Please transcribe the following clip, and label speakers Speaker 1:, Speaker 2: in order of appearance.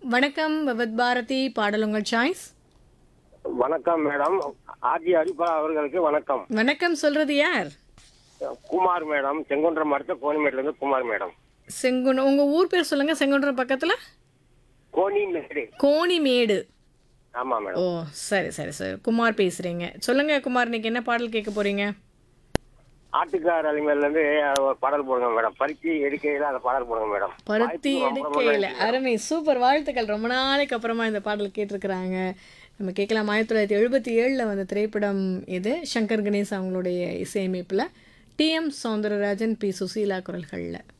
Speaker 1: வணக்கம் விவத் பாரதி பாடல் உங்கள் சாய்ஸ்
Speaker 2: வணக்கம் மேடம் ஆர்ஜி ஹரிபா அவர்களுக்கு வணக்கம்
Speaker 1: வணக்கம் சொல்றது யார்
Speaker 2: குமார் மேடம் செங்குன்றம் அடுத்த கோணிமேட்ல இருந்து குமார் மேடம்
Speaker 1: செங்குன் உங்க ஊர் பேர் சொல்லுங்க செங்குன்றம் பக்கத்துல
Speaker 2: கோணிமேடு
Speaker 1: கோணிமேடு
Speaker 2: ஆமா
Speaker 1: ஓ
Speaker 2: மேடம்
Speaker 1: சரி சரி சரி குமார் பேசுறீங்க சொல்லுங்க குமார் இன்னைக்கு என்ன பாடல் கேட்க போறீங்க
Speaker 2: ஆட்டுக்கார் அலிமேல இருந்து ஒரு பாடல் போடுங்க மேடம் பருத்தி எடுக்கையில அந்த பாடல் போடுங்க மேடம்
Speaker 1: பருத்தி
Speaker 2: வாய்ப்புக்கு ரொம்ப ரொம்ப
Speaker 1: எடுக்கையில்
Speaker 2: நன்றி.
Speaker 1: அருமை சூப்பர் வாழ்த்துக்கள் ரொம்ப நாளைக்கு அப்புறமா இந்த பாடல் கேட்டிருக்கிறாங்க நம்ம கேட்கலாம் ஆயிரத்தி தொள்ளாயிரத்தி எழுபத்தி ஏழில் வந்த திரைப்படம் இது சங்கர் கணேஷ் அவங்களுடைய இசையமைப்பில் டிஎம் சௌந்தரராஜன் பி சுசீலா குரல்களில்